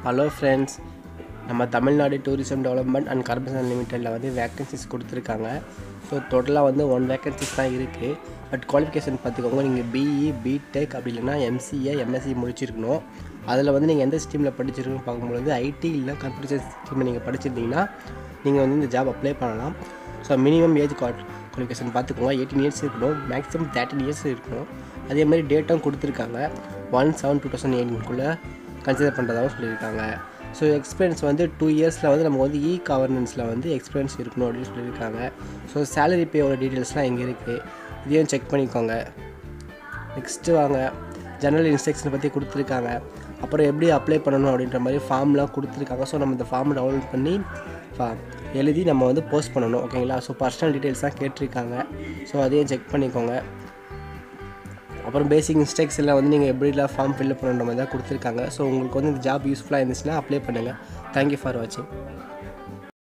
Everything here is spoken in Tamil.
ஹலோ ஃப்ரெண்ட்ஸ் நம்ம Tamil Nadu tourism development and corporation லிமிட்டடில் வந்து வேக்கன்சிஸ் கொடுத்துருக்காங்க ஸோ டோட்டலாக வந்து ஒன் வேக்கன்சிஸ் தான் இருக்குது பட் குவாலிஃபிகேஷன் பார்த்துக்கோங்க நீங்கள் பிஇ பிடெக் அப்படி இல்லைன்னா எம்சிஏ எம்எஸ்சி முடிச்சிருக்கணும் அதில் வந்து நீங்கள் எந்த ஸ்ட்ரீமில் படிச்சிருக்கணும் பார்க்கும்பொழுது ஐடி இல்லை கம்ப்யூட்டர் ஸ்ட்ரீமில் நீங்கள் படிச்சிருந்தீங்கன்னா நீங்கள் வந்து இந்த ஜாப் அப்ளை பண்ணலாம் ஸோ மினிமம் ஏஜ் குவாலிஃபிகேஷன் பார்த்துக்கோங்க எயிட்டீன் இயர்ஸ் இருக்கணும் மேக்ஸிமம் தேர்ட்டின் இயர்ஸ் இருக்கணும் அதே மாதிரி டேட்டும் கொடுத்துருக்காங்க ஒன் செவன் டூ தௌசண்ட் எயிட்டீன்குள்ளே கன்சிடர் பண்ணுறதாகவும் சொல்லியிருக்காங்க ஸோ எக்ஸ்பீரியன்ஸ் வந்து டூ இயர்ஸில் வந்து நமக்கு வந்து இ கவர்னன்ஸில் வந்து எக்ஸ்பீரியன்ஸ் இருக்கணும் அப்படின்னு சொல்லியிருக்காங்க ஸோ சேலரி பேயோட டீட்டெயில்ஸ்லாம் எங்கே இருக்குது இதையும் செக் பண்ணிக்கோங்க நெக்ஸ்ட்டு வாங்க ஜெனரல் இன்ஸ்ட்ரக்ஷனை பற்றி கொடுத்துருக்காங்க அப்புறம் எப்படி அப்ளை பண்ணணும் அப்படின்ற மாதிரி ஃபார்ம்லாம் கொடுத்துருக்காங்க ஸோ நம்ம இந்த ஃபார்ம் டவுன்லோட் பண்ணி ஃபா எழுதி நம்ம வந்து போஸ்ட் பண்ணணும் ஓகேங்களா ஸோ பர்சனல் டீட்டெயில்ஸ்லாம் கேட்டிருக்காங்க ஸோ அதையும் செக் பண்ணிக்கோங்க அப்புறம் பேசிக் இன்ஸ்ட்ரக்ஷனில் வந்து நீங்கள் எப்படிலாம் ஃபார்ம் ஃபில்அப் பண்ணுற மாதிரி தான் கொடுத்துருக்காங்க ஸோ உங்களுக்கு வந்து இந்த ஜாப் யூஸ்ஃபுல்லாக இருந்துச்சுன்னா அப்ளை பண்ணுங்கள் தேங்க்யூ ஃபார் வாட்சிங்